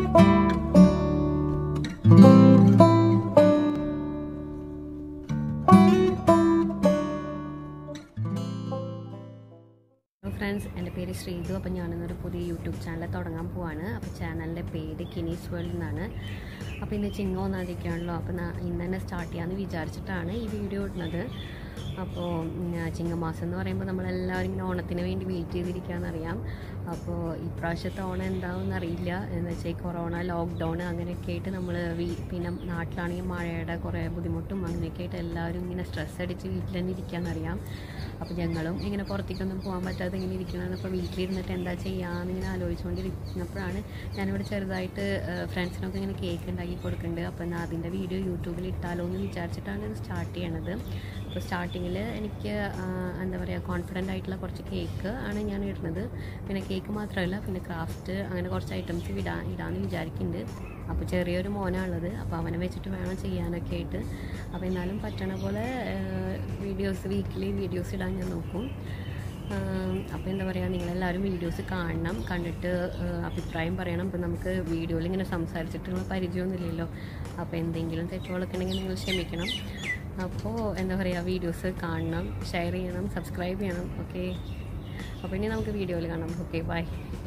friends എൻ്റെ പേര് ശ്രീതു അപ്പോൾ ഞാനിന്നൊരു പുതിയ യൂട്യൂബ് ചാനൽ തുടങ്ങാൻ പോവാണ് അപ്പോൾ ചാനലിൻ്റെ പേര് കിനീസ് വേൾഡ് എന്നാണ് അപ്പോൾ ഇന്ന് ചിങ്ങ ഒന്നാതിരിക്കുകയാണല്ലോ അപ്പോൾ നാ- ഇന്ന് തന്നെ സ്റ്റാർട്ട് ചെയ്യാമെന്ന് വിചാരിച്ചിട്ടാണ് ഈ വീഡിയോ ഇടുന്നത് അപ്പോൾ ഉം, ചിങ്ങമാസം എന്ന് പറയുമ്പോൾ നമ്മളെല്ലാവരും ഇങ്ങനെ ഓണത്തിന് വേണ്ടി വെയിറ്റ് ചെയ്തിരിക്കുകയെന്നറിയാം അപ്പോൾ ഇപ്രാവശ്യത്തെ ഓണം എന്താണെന്ന് അറിയില്ല എന്ന് വെച്ചാൽ ഈ കൊറോണ ലോക്ക്ഡൗൺ അങ്ങനെയൊക്കെ ആയിട്ട് നമ്മൾ പിന്നെ നാട്ടിലാണെങ്കിൽ മഴയുടെ കുറേ ബുദ്ധിമുട്ടും അങ്ങനെയൊക്കെ ആയിട്ട് എല്ലാവരും ഇങ്ങനെ സ്ട്രെസ് അടിച്ച് വീട്ടിൽ തന്നെ ഇരിക്കാമെന്നറിയാം അപ്പോൾ ഞങ്ങളും ഇങ്ങനെ പുറത്തേക്കൊന്നും പോകാൻ പറ്റാതെ ഇങ്ങനെ ഇരിക്കണമെന്ന് അപ്പോൾ വീട്ടിലിരുന്നിട്ട് എന്താ ചെയ്യാമെന്ന് ഇങ്ങനെ ആലോചിച്ചുകൊണ്ടിരിക്കുന്നപ്പോഴാണ് ഞാനിവിടെ ചെറുതായിട്ട് ഫ്രണ്ട്സിനൊക്കെ ഇങ്ങനെ കേക്ക് ഉണ്ടാക്കി കൊടുക്കുന്നുണ്ട് അപ്പോൾ എന്നാൽ അതിൻ്റെ വീഡിയോ യൂട്യൂബിൽ ഇട്ടാലോ എന്ന് വിചാരിച്ചിട്ടാണ് ഇത് സ്റ്റാർട്ട് ചെയ്യണത് അപ്പോൾ സ്റ്റാർട്ടിങ്ങിൽ എനിക്ക് ആ, എന്താ പറയുക കോൺഫിഡൻ്റ് ആയിട്ടുള്ള കുറച്ച് കേക്ക് ആണ് ഞാൻ ഇടുന്നത് പിന്നെ കേക്ക് മാത്രമല്ല പിന്നെ ക്രാഫ്റ്റ് അങ്ങനെ കുറച്ച് ഐറ്റംസ് ഇടാൻ ഇടാമെന്ന് വിചാരിക്കുന്നുണ്ട് അപ്പോൾ ചെറിയൊരു മോനാണുള്ളത് അപ്പോൾ അവനെ വെച്ചിട്ട് വേണം ചെയ്യാനൊക്കെ ആയിട്ട് അപ്പോൾ എന്നാലും പറ്റണ പോലെ വീഡിയോസ് വീക്കിലി വീഡിയോസ് ഇടാൻ ഞാൻ നോക്കും അപ്പോൾ എന്താ പറയുക നിങ്ങളെല്ലാവരും വീഡിയോസ് കാണണം കണ്ടിട്ട് ആ, അഭിപ്രായം പറയണം ഇപ്പം നമുക്ക് വീഡിയോയിൽ ഇങ്ങനെ സംസാരിച്ചിട്ടുള്ള പരിചയമൊന്നുമില്ലല്ലോ അപ്പോൾ എന്തെങ്കിലും തെറ്റുകളൊക്കെ ഉണ്ടെങ്കിൽ നിങ്ങൾ ക്ഷമിക്കണം അപ്പോൾ എന്താ പറയുക വീഡിയോസ് കാണണം ഷെയർ ചെയ്യണം സബ്സ്ക്രൈബ് ചെയ്യണം ഓക്കെ അപ്പോൾ ഇനി നമുക്ക് വീഡിയോയിൽ കാണാം ഓക്കെ ബൈ